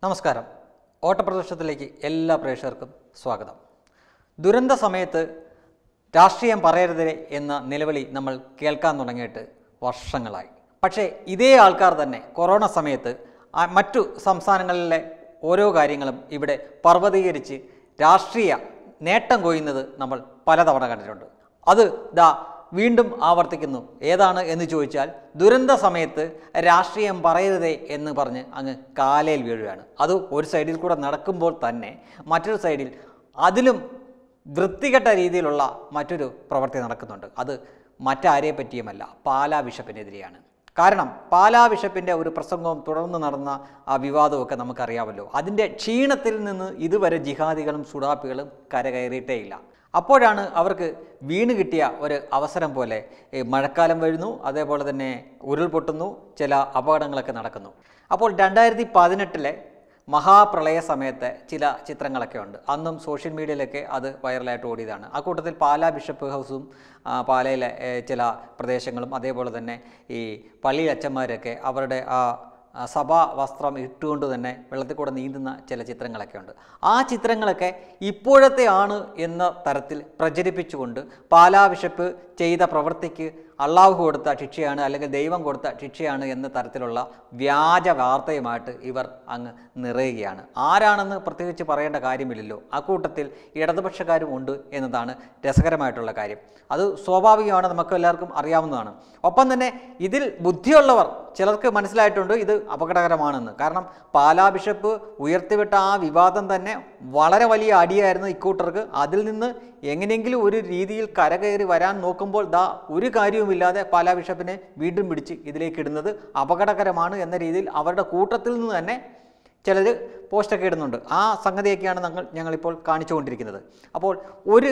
നമസ്കാരം ഓട്ടപ്രദർശനത്തിലേക്ക് എല്ലാ പ്രേക്ഷകർക്കും സ്വാഗതം ദുരന്ത സമയത്ത് രാഷ്ട്രീയം പറയരുതേ എന്ന നിലവിളി നമ്മൾ കേൾക്കാൻ തുടങ്ങിയിട്ട് വർഷങ്ങളായി പക്ഷേ ഇതേ ആൾക്കാർ തന്നെ കൊറോണ സമയത്ത് ആ മറ്റു സംസ്ഥാനങ്ങളിലെ ഓരോ കാര്യങ്ങളും ഇവിടെ പർവ്വതീകരിച്ച് രാഷ്ട്രീയ നേട്ടം കൊയ്യുന്നത് നമ്മൾ പലതവണ കണ്ടിട്ടുണ്ട് അത് ദാ വീണ്ടും ആവർത്തിക്കുന്നു ഏതാണ് എന്ന് ചോദിച്ചാൽ ദുരന്ത സമയത്ത് രാഷ്ട്രീയം പറയരുതേ എന്ന് പറഞ്ഞ് അങ്ങ് കാലയിൽ വീഴുകയാണ് അത് ഒരു സൈഡിൽ കൂടെ നടക്കുമ്പോൾ തന്നെ മറ്റൊരു സൈഡിൽ അതിലും വൃത്തികെട്ട രീതിയിലുള്ള മറ്റൊരു പ്രവൃത്തി നടക്കുന്നുണ്ട് അത് മറ്റാരെ പറ്റിയുമല്ല പാലാ ബിഷപ്പിനെതിരെയാണ് കാരണം പാലാ ബിഷപ്പിൻ്റെ ഒരു പ്രസംഗവും തുടർന്ന് നടന്ന ആ വിവാദമൊക്കെ നമുക്കറിയാമല്ലോ അതിൻ്റെ ക്ഷീണത്തിൽ നിന്ന് ഇതുവരെ ജിഹാദികളും സുഡാപ്പികളും കരകയറിയിട്ടേയില്ല അപ്പോഴാണ് അവർക്ക് വീണ് കിട്ടിയ ഒരു അവസരം പോലെ ഈ മഴക്കാലം വരുന്നു അതേപോലെ തന്നെ ഉരുൾപൊട്ടുന്നു ചില അപകടങ്ങളൊക്കെ നടക്കുന്നു അപ്പോൾ രണ്ടായിരത്തി പതിനെട്ടിലെ മഹാപ്രളയ സമയത്തെ ചില ചിത്രങ്ങളൊക്കെ ഉണ്ട് അന്നും സോഷ്യൽ മീഡിയയിലൊക്കെ അത് വൈറലായിട്ട് ഓടിയതാണ് ആ കൂട്ടത്തിൽ പാലാ ബിഷപ്പ് ഹൗസും ആ, പാലയിലെ ഏ, ചില പ്രദേശങ്ങളും അതേപോലെ തന്നെ ഈ പള്ളി അച്ഛന്മാരൊക്കെ അവരുടെ ആ ആ സഭാ വസ്ത്രം ഇട്ടുകൊണ്ട് തന്നെ വെള്ളത്തിൽ കൂടെ നീന്തുന്ന ചില ചിത്രങ്ങളൊക്കെ ഉണ്ട് ആ ചിത്രങ്ങളൊക്കെ ഇപ്പോഴത്തെ ആണ് എന്ന തരത്തിൽ പ്രചരിപ്പിച്ചുകൊണ്ട് പാലാ ബിഷപ്പ് ചെയ്ത പ്രവൃത്തിക്ക് അള്ളാഹു കൊടുത്ത ശിക്ഷയാണ് അല്ലെങ്കിൽ ദൈവം കൊടുത്ത ശിക്ഷയാണ് എന്ന തരത്തിലുള്ള വ്യാജ വാർത്തയുമായിട്ട് ഇവർ അങ്ങ് നിറയുകയാണ് ആരാണെന്ന് പ്രത്യേകിച്ച് പറയേണ്ട കാര്യമില്ലല്ലോ അക്കൂട്ടത്തിൽ ഇടതുപക്ഷക്കാരും ഉണ്ട് എന്നതാണ് രസകരമായിട്ടുള്ള കാര്യം അത് സ്വാഭാവികമാണ് നമുക്ക് എല്ലാവർക്കും അറിയാവുന്നതാണ് ഒപ്പം തന്നെ ഇതിൽ ബുദ്ധിയുള്ളവർ ചിലർക്ക് മനസ്സിലായിട്ടുണ്ട് ഇത് അപകടകരമാണെന്ന് കാരണം പാലാ ബിഷപ്പ് ഉയർത്തിവിട്ട ആ വിവാദം തന്നെ വളരെ വലിയ അടിയായിരുന്നു ഇക്കൂട്ടർക്ക് അതിൽ നിന്ന് എങ്ങനെയെങ്കിലും ഒരു രീതിയിൽ കരകയറി വരാൻ നോക്കുമ്പോൾ ദാ ഒരു കാര്യവുമില്ലാതെ പാലാ ബിഷപ്പിനെ വീണ്ടും പിടിച്ച് ഇതിലേക്ക് ഇടുന്നത് അപകടകരമാണ് എന്ന രീതിയിൽ അവരുടെ കൂട്ടത്തിൽ നിന്ന് തന്നെ ചിലർ പോസ്റ്റൊക്കെ ഇടുന്നുണ്ട് ആ സംഗതിയൊക്കെയാണ് ഞങ്ങൾ ഞങ്ങളിപ്പോൾ കാണിച്ചുകൊണ്ടിരിക്കുന്നത് അപ്പോൾ ഒരു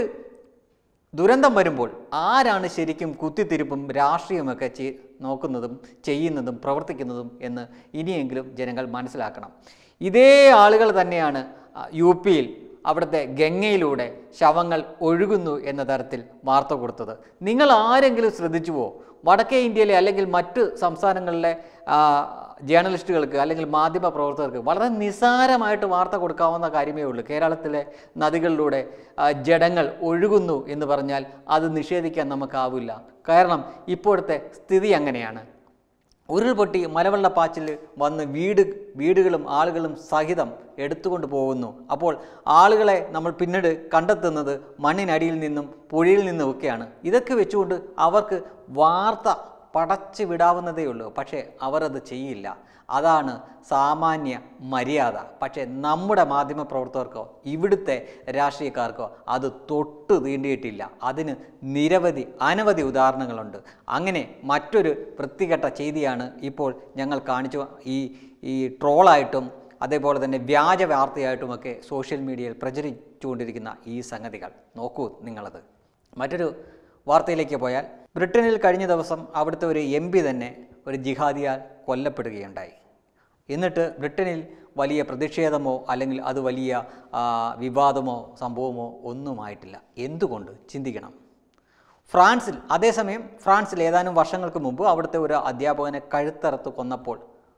ദുരന്തം വരുമ്പോൾ ആരാണ് ശരിക്കും കുത്തിത്തിരിപ്പും രാഷ്ട്രീയമൊക്കെ ചെയ് നോക്കുന്നതും ചെയ്യുന്നതും പ്രവർത്തിക്കുന്നതും എന്ന് ഇനിയെങ്കിലും ജനങ്ങൾ മനസ്സിലാക്കണം ഇതേ ആളുകൾ തന്നെയാണ് ആ, യു പിയിൽ അവിടുത്തെ ഗംഗയിലൂടെ ശവങ്ങൾ ഒഴുകുന്നു എന്ന തരത്തിൽ വാർത്ത കൊടുത്തത് നിങ്ങൾ ആരെങ്കിലും ശ്രദ്ധിച്ചുവോ വടക്കേ ഇന്ത്യയിലെ അല്ലെങ്കിൽ മറ്റ് സംസ്ഥാനങ്ങളിലെ ആ, ജേർണലിസ്റ്റുകൾക്ക് അല്ലെങ്കിൽ മാധ്യമ പ്രവർത്തകർക്ക് വളരെ നിസ്സാരമായിട്ട് വാർത്ത കൊടുക്കാവുന്ന കാര്യമേ ഉള്ളൂ കേരളത്തിലെ നദികളിലൂടെ ആ, ജഡങ്ങൾ ഒഴുകുന്നു എന്ന് പറഞ്ഞാൽ അത് നിഷേധിക്കാൻ നമുക്കാവില്ല കാരണം ഇപ്പോഴത്തെ സ്ഥിതി അങ്ങനെയാണ് ഉരുൾപൊട്ടി മലവെള്ളപ്പാച്ചിൽ വന്ന് വീട് വീടുകളും ആളുകളും സഹിതം എടുത്തുകൊണ്ട് പോകുന്നു അപ്പോൾ ആളുകളെ നമ്മൾ പിന്നീട് കണ്ടെത്തുന്നത് മണ്ണിനടിയിൽ നിന്നും പുഴയിൽ നിന്നും ഒക്കെയാണ് ഇതൊക്കെ വെച്ചുകൊണ്ട് അവർക്ക് വാർത്ത പടച്ചു വിടാവുന്നതേ ഉള്ളൂ പക്ഷേ അവരത് ചെയ്യില്ല അതാണ് സാമാന്യ മര്യാദ പക്ഷേ നമ്മുടെ മാധ്യമപ്രവർത്തകർക്കോ ഇവിടുത്തെ രാഷ്ട്രീയക്കാർക്കോ അത് തൊട്ട് തീണ്ടിയിട്ടില്ല അതിന് നിരവധി അനവധി ഉദാഹരണങ്ങളുണ്ട് അങ്ങനെ മറ്റൊരു വൃത്തികെട്ട ചെയ്തിയാണ് ഇപ്പോൾ ഞങ്ങൾ കാണിച്ചു ഈ ഈ ട്രോളായിട്ടും അതേപോലെ തന്നെ വ്യാജ വാർത്തയായിട്ടുമൊക്കെ സോഷ്യൽ മീഡിയയിൽ പ്രചരിച്ചുകൊണ്ടിരിക്കുന്ന ഈ സംഗതികൾ നോക്കൂ നിങ്ങളത് മറ്റൊരു വാർത്തയിലേക്ക് പോയാൽ ബ്രിട്ടനിൽ കഴിഞ്ഞ ദിവസം അവിടുത്തെ ഒരു എം പി തന്നെ ഒരു ജിഹാദിയാൽ കൊല്ലപ്പെടുകയുണ്ടായി എന്നിട്ട് ബ്രിട്ടനിൽ വലിയ പ്രതിഷേധമോ അല്ലെങ്കിൽ അത് വലിയ ആ, വിവാദമോ സംഭവമോ ഒന്നുമായിട്ടില്ല എന്തുകൊണ്ട് ചിന്തിക്കണം ഫ്രാൻസിൽ അതേസമയം ഫ്രാൻസിൽ ഏതാനും വർഷങ്ങൾക്ക് മുമ്പ് അവിടുത്തെ ഒരു അധ്യാപകനെ കഴുത്തറുത്ത് കൊന്നപ്പോൾ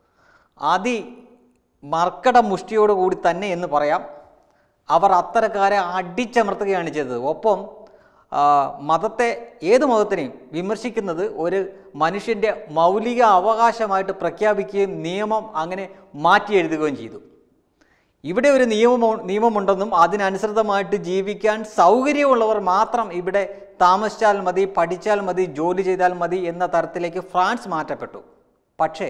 അതി മർക്കട മുഷ്ടിയോടുകൂടി തന്നെ എന്ന് പറയാം അവർ അത്തരക്കാരെ അടിച്ചമർത്തുകയാണ് ചെയ്തത് ഒപ്പം ആ, മതത്തെ ഏത് മതത്തിനെയും വിമർശിക്കുന്നത് ഒരു മനുഷ്യൻ്റെ മൗലിക അവകാശമായിട്ട് പ്രഖ്യാപിക്കുകയും നിയമം അങ്ങനെ മാറ്റി എഴുതുകയും ചെയ്തു ഇവിടെ ഒരു നിയമമോ നിയമമുണ്ടെന്നും അതിനനുസൃതമായിട്ട് ജീവിക്കാൻ സൗകര്യമുള്ളവർ മാത്രം ഇവിടെ താമസിച്ചാൽ മതി പഠിച്ചാൽ മതി ജോലി ചെയ്താൽ മതി എന്ന തരത്തിലേക്ക് ഫ്രാൻസ് മാറ്റപ്പെട്ടു പക്ഷേ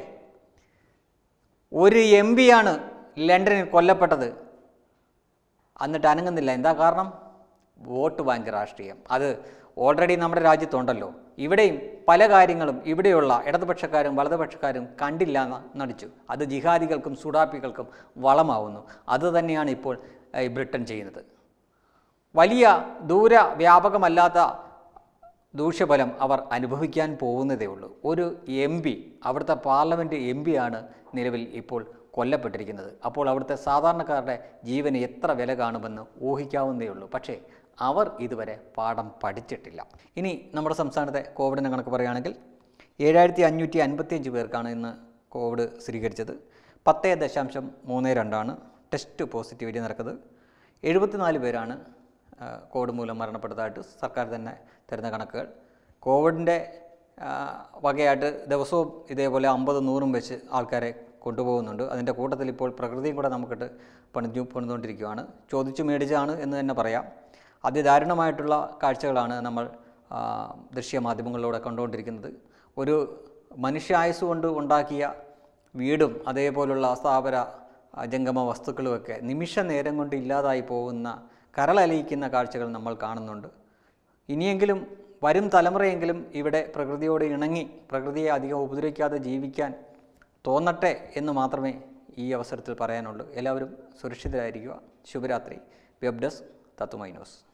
ഒരു എം പിയാണ് ലണ്ടനിൽ കൊല്ലപ്പെട്ടത് എന്നിട്ട് അനങ്ങുന്നില്ല എന്താ കാരണം വോട്ട് ബാങ്ക് രാഷ്ട്രീയം അത് ഓൾറെഡി നമ്മുടെ രാജ്യത്തുണ്ടല്ലോ ഇവിടെയും പല കാര്യങ്ങളും ഇവിടെയുള്ള ഇടതുപക്ഷക്കാരും വലതുപക്ഷക്കാരും കണ്ടില്ല എന്ന് നടിച്ചു അത് ജിഹാദികൾക്കും സുഡാപ്പികൾക്കും വളമാവുന്നു അത് തന്നെയാണ് ഇപ്പോൾ ഏഹ്, ബ്രിട്ടൻ ചെയ്യുന്നത് വലിയ ദൂര വ്യാപകമല്ലാത്ത ദൂഷ്യഫലം അവർ അനുഭവിക്കാൻ പോകുന്നതേ ഉള്ളൂ ഒരു എം പി അവിടുത്തെ പാർലമെൻറ്റ് എം ആണ് നിലവിൽ ഇപ്പോൾ കൊല്ലപ്പെട്ടിരിക്കുന്നത് അപ്പോൾ അവിടുത്തെ സാധാരണക്കാരുടെ ജീവന് എത്ര വില കാണുമെന്ന് ഊഹിക്കാവുന്നതേ ഉള്ളൂ പക്ഷേ അവർ ഇതുവരെ പാഠം പഠിച്ചിട്ടില്ല ഇനി നമ്മുടെ സംസ്ഥാനത്തെ കോവിഡിനെ കണക്ക് പറയുകയാണെങ്കിൽ ഏഴായിരത്തി അഞ്ഞൂറ്റി അൻപത്തിയഞ്ച് പേർക്കാണ് ഇന്ന് കോവിഡ് സ്ഥിരീകരിച്ചത് പത്ത് ദശാംശം മൂന്ന് രണ്ടാണ് ടെസ്റ്റ് പോസിറ്റിവിറ്റി നിരക്കുന്നത് എഴുപത്തിനാല് പേരാണ് ആ, കോവിഡ് മൂലം മരണപ്പെട്ടതായിട്ട് സർക്കാർ തന്നെ തരുന്ന കണക്കുകൾ കോവിഡിൻ്റെ ആ, വകയായിട്ട് ദിവസവും ഇതേപോലെ അമ്പത് നൂറും വെച്ച് ആൾക്കാരെ കൊണ്ടുപോകുന്നുണ്ട് അതിൻ്റെ കൂട്ടത്തിൽ ഇപ്പോൾ പ്രകൃതിയും കൂടെ നമുക്കിട്ട് പണിഞ്ഞു പണിതുകൊണ്ടിരിക്കുകയാണ് ചോദിച്ചു മേടിച്ചാണ് എന്ന് തന്നെ പറയാം അതിദാരുണമായിട്ടുള്ള കാഴ്ചകളാണ് നമ്മൾ ആ, ദൃശ്യമാധ്യമങ്ങളിലൂടെ കണ്ടുകൊണ്ടിരിക്കുന്നത് ഒരു മനുഷ്യായുസ് കൊണ്ട് ഉണ്ടാക്കിയ വീടും അതേപോലുള്ള സ്ഥാപന ആ, ജംഗമ വസ്തുക്കളുമൊക്കെ നിമിഷ നേരം കൊണ്ട് ഇല്ലാതായി പോകുന്ന കരളലിയിക്കുന്ന കാഴ്ചകൾ നമ്മൾ കാണുന്നുണ്ട് ഇനിയെങ്കിലും വരും തലമുറയെങ്കിലും ഇവിടെ പ്രകൃതിയോട് ഇണങ്ങി പ്രകൃതിയെ അധികം ഉപദ്രവിക്കാതെ ജീവിക്കാൻ തോന്നട്ടെ എന്ന് മാത്രമേ ഈ അവസരത്തിൽ പറയാനുള്ളൂ എല്ലാവരും സുരക്ഷിതരായിരിക്കുക ശുഭരാത്രി വെബ് ഡെസ്ക് തത്തുമൈ ന്യൂസ്